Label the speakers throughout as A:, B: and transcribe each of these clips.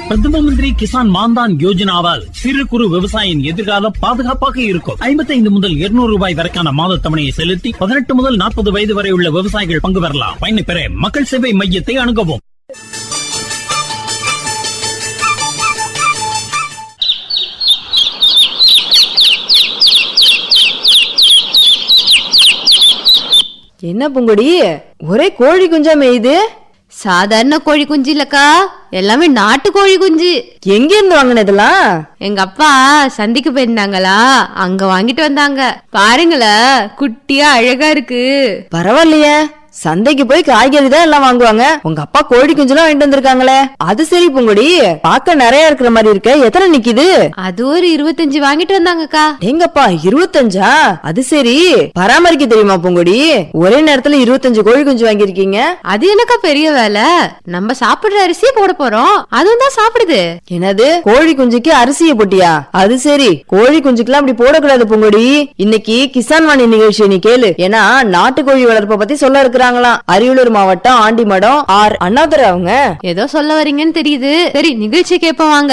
A: பிரதம மந்திரி கிசான் மான்தான் யோஜனாவால் சிறு குறு விவசாயியின் எதிர்காலம் பாதுகாப்பாக இருக்கும் ஐம்பத்தைந்து முதல் இருநூறு ரூபாய் வரைக்கான மாத தவணையை செலுத்தி பதினெட்டு முதல் நாற்பது வயது வரை உள்ள விவசாயிகள் பங்கு பெறலாம் பயனை பெற மக்கள் சேவை மையத்தை அணுகவும்
B: என்ன பூங்கொடி ஒரே கோழி குஞ்சா மேயுது
C: சாதாரண கோழி குஞ்சு இல்லக்கா எல்லாமே நாட்டு கோழி குஞ்சு
B: எங்க இருந்து வாங்கின இதெல்லாம்
C: எங்க அப்பா சந்தைக்கு போயிருந்தாங்களா அங்க வாங்கிட்டு வந்தாங்க பாருங்களேன் குட்டியா அழகா இருக்கு
B: பரவாயில்லையே சந்தைக்கு போய் காய்கறி தான் எல்லாம் வாங்குவாங்க உங்க அப்பா கோழி குஞ்செல்லாம் வாங்கிட்டு வந்திருக்காங்களே அது சரி பூங்கொடி பார்க்க நிறைய இருக்கிற மாதிரி இருக்க எத்தனை நிக்குது
C: அது ஒரு இருபத்தஞ்சு வாங்கிட்டு வந்தாங்கக்கா
B: எங்கப்பா இருபத்தஞ்சா அது சரி பராமரிக்க தெரியுமா பூங்கொடி ஒரே நேரத்துல இருபத்தஞ்சு கோழி குஞ்சு வாங்கியிருக்கீங்க
C: அது என்னக்கா பெரிய வேலை நம்ம சாப்பிடுற அரிசியே போட போறோம் அதுவும் தான் சாப்பிடுது
B: என்னது கோழி குஞ்சுக்கு அரிசிய போட்டியா அது சரி கோழி குஞ்சுக்குலாம் அப்படி போடக்கூடாது பூங்கொடி இன்னைக்கு கிசான் வாணி நிகழ்ச்சி நீ கேளு ஏன்னா நாட்டுக்கோழி வளர்ப்பை பத்தி சொல்ல இருக்கிறாங்களாம் அரியலூர் மாவட்டம் ஆண்டிமடம் ஆர் அண்ணாதுரை அவங்க
C: ஏதோ சொல்ல வரீங்கன்னு தெரியுது சரி நிகழ்ச்சி கேட்போம் வாங்க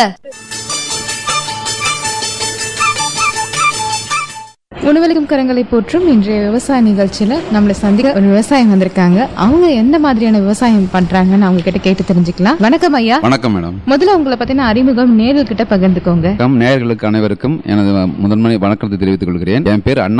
D: உணவளிக்கும் கரங்களை போற்றும் இன்றைய விவசாய நிகழ்ச்சியில நம்மள சந்திக்க ஒரு விவசாயம் வந்திருக்காங்க அவங்க எந்த மாதிரியான விவசாயம் பண்றாங்கன்னு அவங்க கிட்ட கேட்டு தெரிஞ்சுக்கலாம் வணக்கம் ஐயா
E: வணக்கம் மேடம்
D: முதல்ல உங்களை பத்தின அறிமுகம் நேரில் கிட்ட பகிர்ந்துக்கோங்க
E: வணக்கம் நேயர்களுக்கு அனைவருக்கும் எனது முதன்மை வணக்கத்தை தெரிவித்துக் கொள்கிறேன் என் பேர் அண்ணா